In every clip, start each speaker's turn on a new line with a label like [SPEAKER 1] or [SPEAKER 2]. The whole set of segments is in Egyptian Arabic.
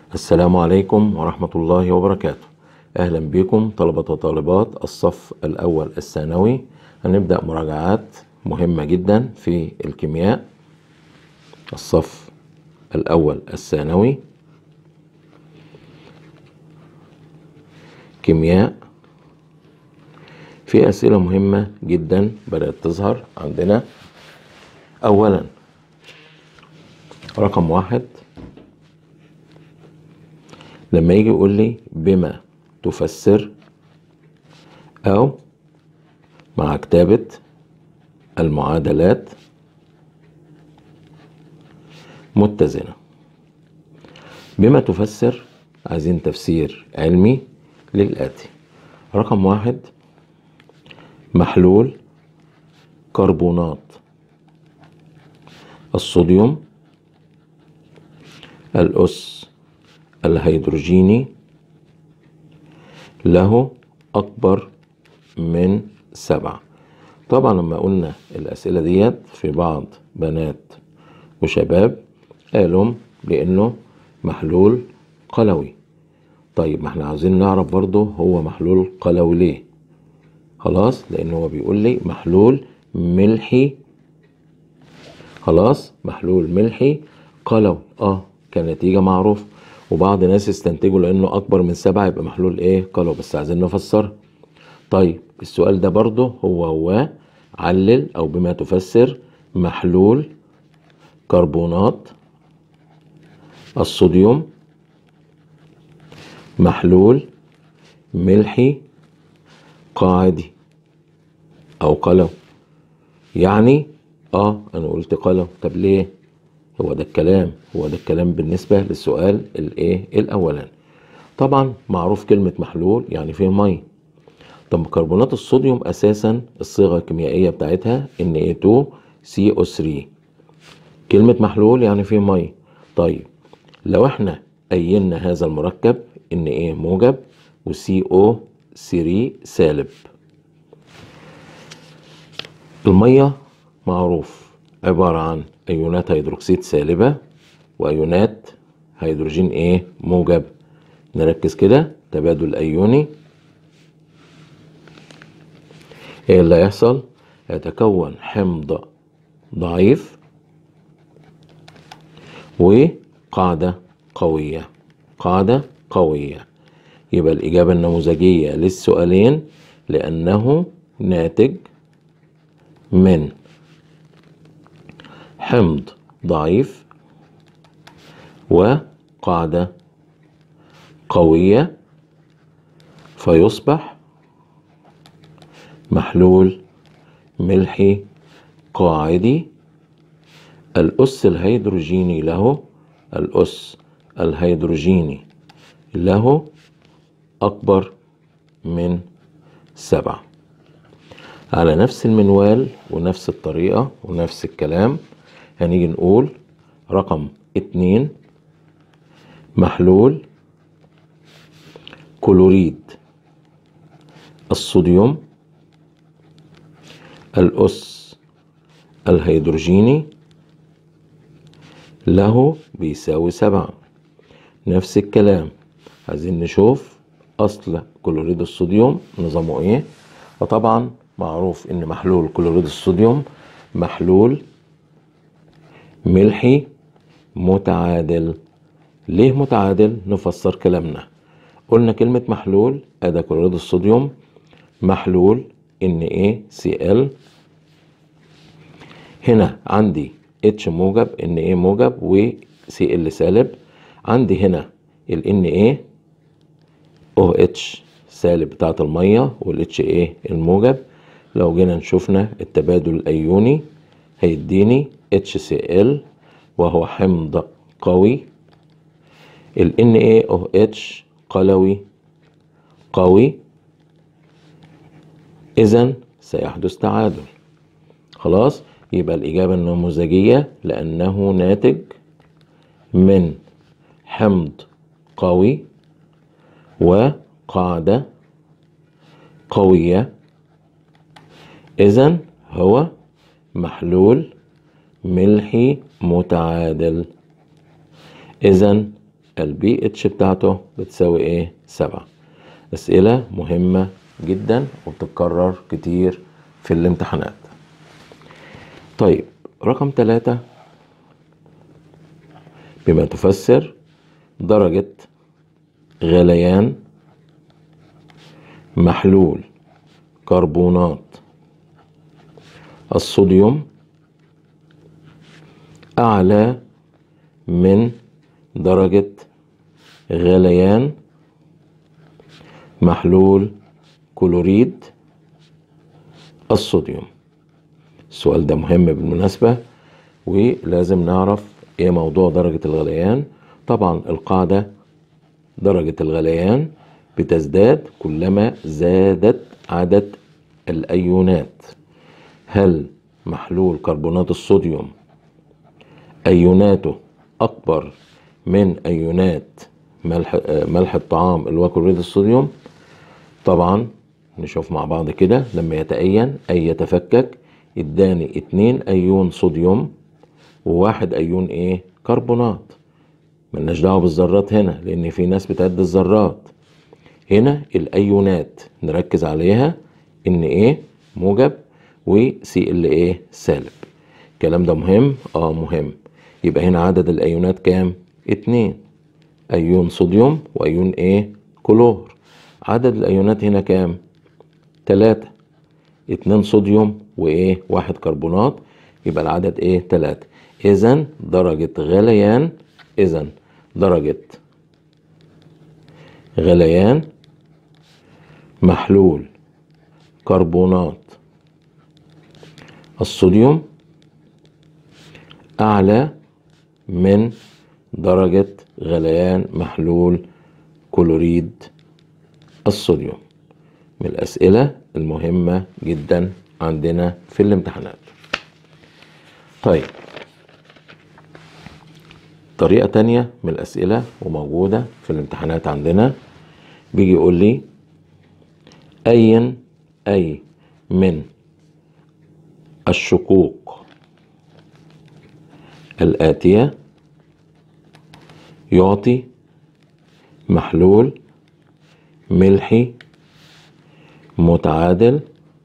[SPEAKER 1] السلام عليكم ورحمة الله وبركاته أهلا بكم طلبة وطالبات الصف الأول الثانوي هنبدأ مراجعات مهمة جدا في الكيمياء الصف الأول الثانوي كيمياء في أسئلة مهمة جدا بدأت تظهر عندنا أولا رقم واحد لما يجي يقول لي بما تفسر أو مع كتابة المعادلات متزنة بما تفسر عايزين تفسير علمي للآتي رقم واحد محلول كربونات الصوديوم الأس الهيدروجيني له أكبر من سبعة طبعا لما قلنا الأسئلة ديت في بعض بنات وشباب قالوا لأنه محلول قلوي طيب ما احنا عاوزين نعرف برضه هو محلول قلوي ليه خلاص لأن هو بيقول لي محلول ملحي خلاص محلول ملحي قلوي اه كنتيجة معروف وبعض الناس استنتجوا لانه اكبر من سبعة يبقى محلول ايه قالوا بس عايزين نفسر طيب السؤال ده برضه هو هو علل او بما تفسر محلول كربونات الصوديوم محلول ملحي قاعدي او قلم يعني اه انا قلت قلم طب ليه هو ده الكلام هو ده الكلام بالنسبة للسؤال الايه الاولاني طبعا معروف كلمة محلول يعني فيه مية طب كربونات الصوديوم اساسا الصيغة الكيميائية بتاعتها Na2CO3 كلمة محلول يعني فيه مية طيب لو احنا أينا هذا المركب ان ايه موجب وCO3 سالب المية معروف عبارة عن ايونات هيدروكسيد سالبة وايونات هيدروجين ايه موجب نركز كده تبادل ايوني ايه اللي هيحصل يتكون حمض ضعيف وقاعدة قوية قاعدة قوية يبقى الإجابة النموذجية للسؤالين لأنه ناتج من حمض ضعيف وقاعدة قوية فيصبح محلول ملحي قاعدي الأس الهيدروجيني له الأس الهيدروجيني له أكبر من سبعة على نفس المنوال ونفس الطريقة ونفس الكلام هنيجي نقول رقم اتنين محلول كلوريد الصوديوم الأس الهيدروجيني له بيساوي سبعة نفس الكلام عايزين نشوف أصل كلوريد الصوديوم نظامه إيه وطبعا معروف إن محلول كلوريد الصوديوم محلول ملحي متعادل ليه متعادل نفسر كلامنا قلنا كلمة محلول أدا كلوريد الصوديوم محلول NaCl هنا عندي H موجب Na موجب و Cl سالب عندي هنا ال Na OH سالب بتاعة المية وال HA الموجب لو جينا نشوفنا التبادل الأيوني هيديني HCl وهو حمض قوي ال NaOH قلوي قوي إذا سيحدث تعادل خلاص يبقى الإجابة النموذجية لأنه ناتج من حمض قوي وقاعدة قوية إذا هو محلول ملحي متعادل إذا البي اتش بتاعته بتساوي ايه سبعة اسئلة مهمة جدا وبتتكرر كتير في الامتحانات طيب رقم ثلاثة بما تفسر درجة غليان محلول كربونات الصوديوم أعلى من درجة غليان محلول كلوريد الصوديوم السؤال ده مهم بالمناسبة ولازم نعرف ايه موضوع درجة الغليان طبعا القاعدة درجة الغليان بتزداد كلما زادت عدد الأيونات هل محلول كربونات الصوديوم أيوناته أكبر من أيونات ملح, ملح الطعام اللي هو كلوريد الصوديوم طبعا نشوف مع بعض كده لما يتأين أي يتفكك اداني اتنين أيون صوديوم وواحد أيون ايه كربونات ملناش دعوة بالذرات هنا لأن في ناس بتعد الذرات هنا الأيونات نركز عليها إن ايه موجب وسي ال ايه سالب الكلام ده مهم اه مهم يبقى هنا عدد الايونات كام اتنين ايون صوديوم وايون ايه كلور عدد الايونات هنا كام تلاتة اتنين صوديوم وايه واحد كربونات يبقى العدد ايه تلاتة اذا درجة غليان اذا درجة غليان محلول كربونات الصوديوم أعلى من درجة غليان محلول كلوريد الصوديوم من الأسئلة المهمة جدا عندنا في الامتحانات طيب طريقة تانية من الأسئلة وموجودة في الامتحانات عندنا بيجي يقول لي أي أي من الشقوق الآتية يعطي محلول ملحي متعادل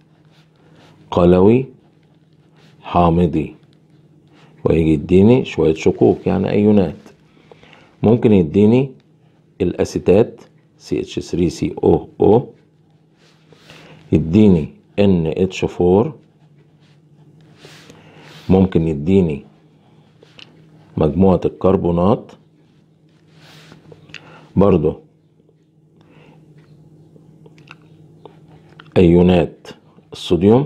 [SPEAKER 1] قلوي حامضي ويجي يديني شوية شقوق يعني أيونات ممكن يديني الأسيتات CH3COO يديني NH4 ممكن يديني مجموعة الكربونات برضو أيونات الصوديوم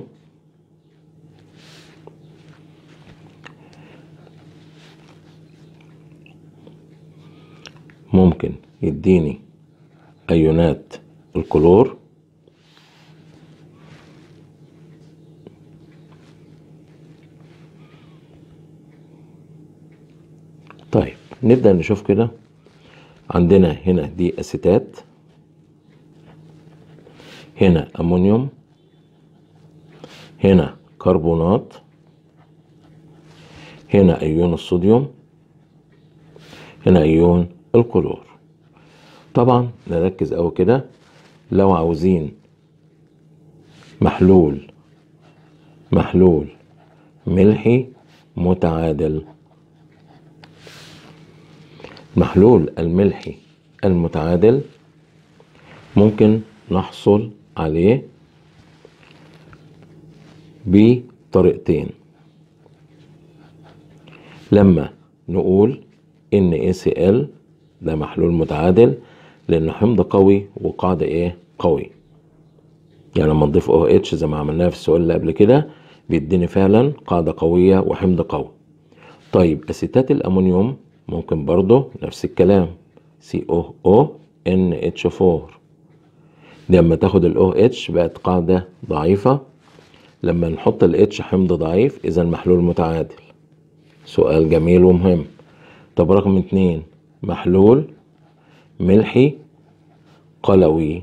[SPEAKER 1] ممكن يديني أيونات الكلور طيب نبدأ نشوف كده عندنا هنا دي أسيتات هنا أمونيوم هنا كربونات هنا أيون الصوديوم هنا أيون الكلور طبعا نركز أوي كده لو عاوزين محلول محلول ملحي متعادل محلول الملحي المتعادل ممكن نحصل عليه بطريقتين لما نقول ان ACL ده محلول متعادل لانه حمض قوي وقاعدة ايه قوي يعني لما نضيف OH زي ما عملناها في السؤال اللي قبل كده بيديني فعلا قاعدة قوية وحمض قوي طيب اسيتات الامونيوم ممكن برضه نفس الكلام COO NH4 لما تاخد ال OH بقت قاعدة ضعيفة لما نحط ال H حمض ضعيف إذا محلول متعادل سؤال جميل ومهم طب رقم اتنين محلول ملحي قلوي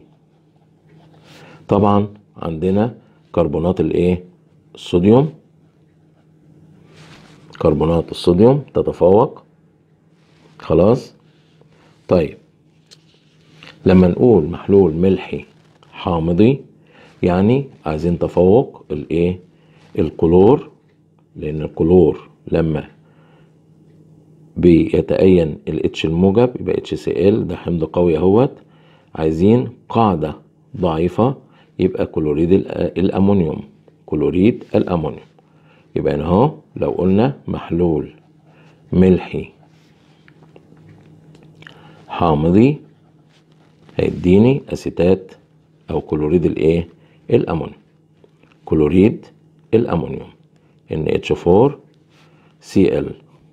[SPEAKER 1] طبعا عندنا كربونات الايه الصوديوم كربونات الصوديوم تتفوق خلاص طيب لما نقول محلول ملحي حامضي يعني عايزين تفوق الايه الكلور لان الكلور لما بيتأين الاتش الموجب يبقى اتش سي ال ده حمض قوي اهوت عايزين قاعدة ضعيفة يبقى كلوريد الأ- الأمونيوم كلوريد الأمونيوم يبقى هنا اهو لو قلنا محلول ملحي حامضي هيديني أسيتات أو كلوريد الإيه؟ الأمونيوم كلوريد الأمونيوم NH4 Cl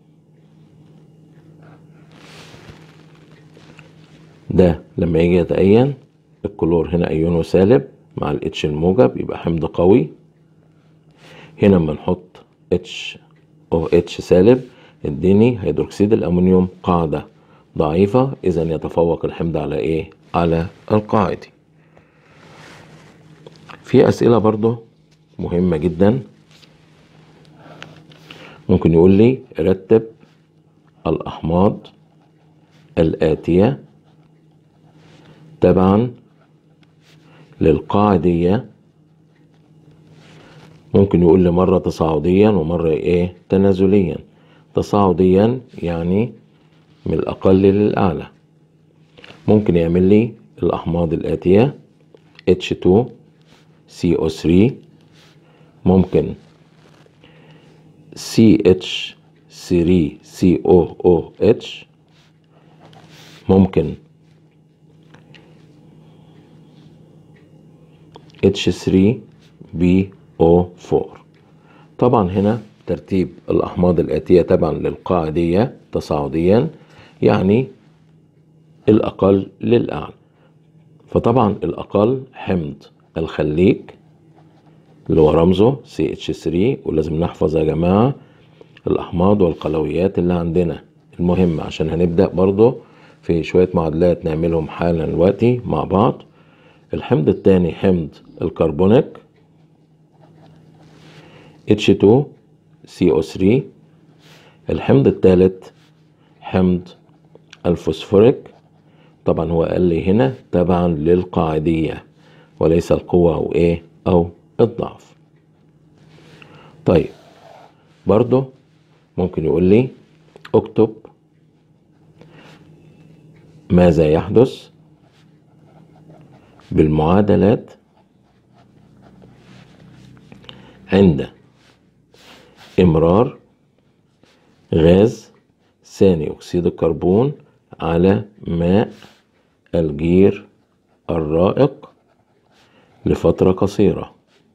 [SPEAKER 1] ده لما يجي يتأين الكلور هنا أيونه سالب مع الاتش الموجب يبقى حمض قوي هنا لما نحط اتش او اتش سالب اديني هيدروكسيد الامونيوم قاعدة ضعيفة اذا يتفوق الحمض على ايه على القاعدي في اسئلة برضو مهمة جدا ممكن يقول لي رتب الاحماض الاتية تبعا للقاعدية ممكن يقول لي مرة تصاعديا ومرة ايه تنازليا تصاعديا يعني من الأقل للأعلى ممكن يعمل لي الأحماض الآتية H2 CO3 ممكن CH3COOH ممكن H3BO4 طبعا هنا ترتيب الأحماض الآتية تبعا للقاعدية تصاعديا يعني الأقل للأعلى فطبعا الأقل حمض الخليك اللي هو رمزه CH3 ولازم نحفظ يا جماعة الأحماض والقلويات اللي عندنا المهم عشان هنبدأ برضو في شوية معادلات نعملهم حالا دلوقتي مع بعض الحمض الثاني حمض الكربونيك H2 CO3 الحمض الثالث حمض الفوسفوريك طبعا هو قال لي هنا تبعا للقاعدية وليس القوة أو إيه أو الضعف طيب برضو ممكن يقول لي اكتب ماذا يحدث بالمعادلات عند امرار غاز ثاني اكسيد الكربون على ماء الجير الرائق لفترة قصيرة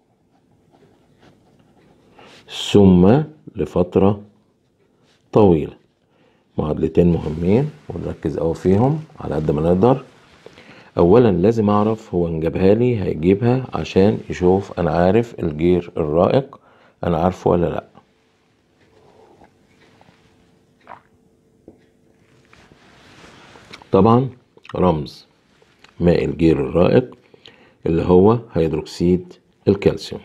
[SPEAKER 1] ثم لفترة طويلة معادلتين مهمين ونركز أوي فيهم على قد ما نقدر اولا لازم اعرف هو انجابها لي هيجيبها عشان يشوف انا عارف الجير الرائق انا عارفه ولا لا طبعا رمز ماء الجير الرائق اللي هو هيدروكسيد الكالسيوم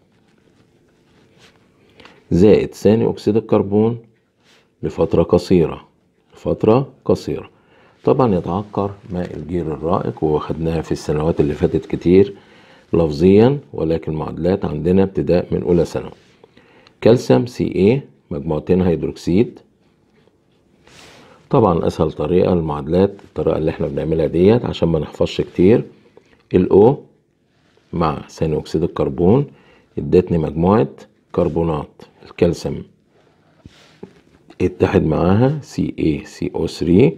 [SPEAKER 1] زائد ثاني اكسيد الكربون لفترة قصيرة فترة قصيرة طبعا يتعكر ماء الجير الرائق وخدناها في السنوات اللي فاتت كتير لفظيا ولكن المعادلات عندنا ابتداء من اولى ثانوي كالسيوم سي اي مجموعتين هيدروكسيد طبعا اسهل طريقه المعادلات الطريقه اللي احنا بنعملها ديت عشان ما نحفظش كتير الاو مع ثاني اكسيد الكربون ادتني مجموعه كربونات الكالسيوم اتحد معاها سي اي سي او 3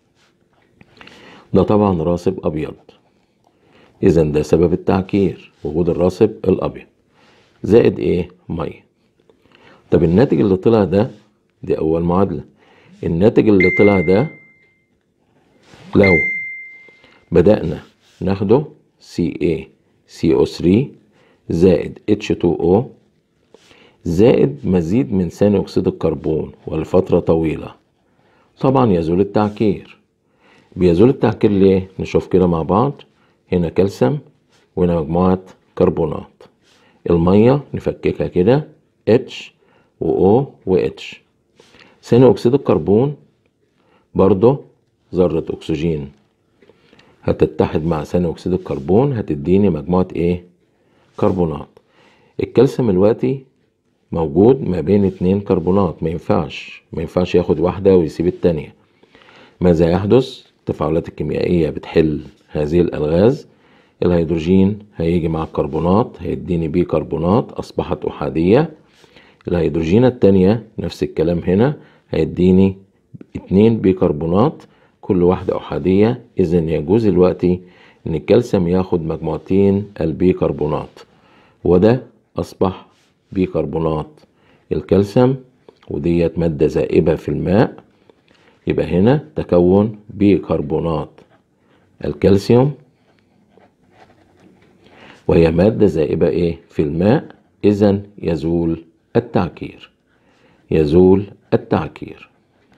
[SPEAKER 1] ده طبعا راسب ابيض اذا ده سبب التعكير وجود الراسب الابيض زائد ايه ميه طب الناتج اللي طلع ده دي اول معادله الناتج اللي طلع ده لو بدأنا ناخده CaCO3 زائد H2O زائد مزيد من ثاني أكسيد الكربون ولفترة طويلة طبعا يزول التعكير بيزول التعكير ليه نشوف كده مع بعض هنا كالسيوم وهنا مجموعة كربونات المية نفككها كده H و O و H ثاني أكسيد الكربون برضه ذرة أكسجين هتتحد مع ثاني أكسيد الكربون هتديني مجموعة إيه؟ كربونات الكالسيوم دلوقتي موجود ما بين اتنين كربونات ما ينفعش ما ينفعش ياخد واحدة ويسيب التانية ماذا يحدث؟ التفاعلات الكيميائية بتحل هذه الألغاز الهيدروجين هيجي مع الكربونات هيديني بيه كربونات أصبحت أحادية الهيدروجين التانية نفس الكلام هنا هيديني اتنين بيكربونات كل واحدة أحادية إذا يجوز دلوقتي إن الكالسيوم ياخد مجموعتين البيكربونات وده أصبح بيكربونات الكالسيوم وديت مادة ذائبة في الماء يبقى هنا تكون بيكربونات الكالسيوم وهي مادة ذائبة إيه في الماء إذا يزول التعكير يزول التعكير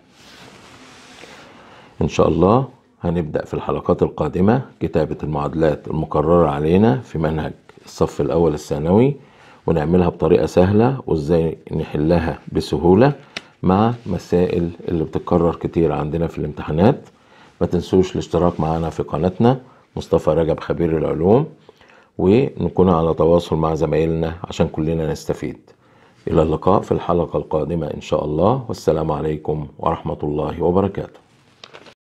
[SPEAKER 1] إن شاء الله هنبدأ في الحلقات القادمة كتابة المعادلات المقررة علينا في منهج الصف الأول الثانوي ونعملها بطريقة سهلة وإزاي نحلها بسهولة مع مسائل اللي بتتكرر كتير عندنا في الامتحانات ما تنسوش الاشتراك معنا في قناتنا مصطفى رجب خبير العلوم ونكون على تواصل مع زمايلنا عشان كلنا نستفيد إلى اللقاء في الحلقة القادمة إن شاء الله والسلام عليكم ورحمة الله وبركاته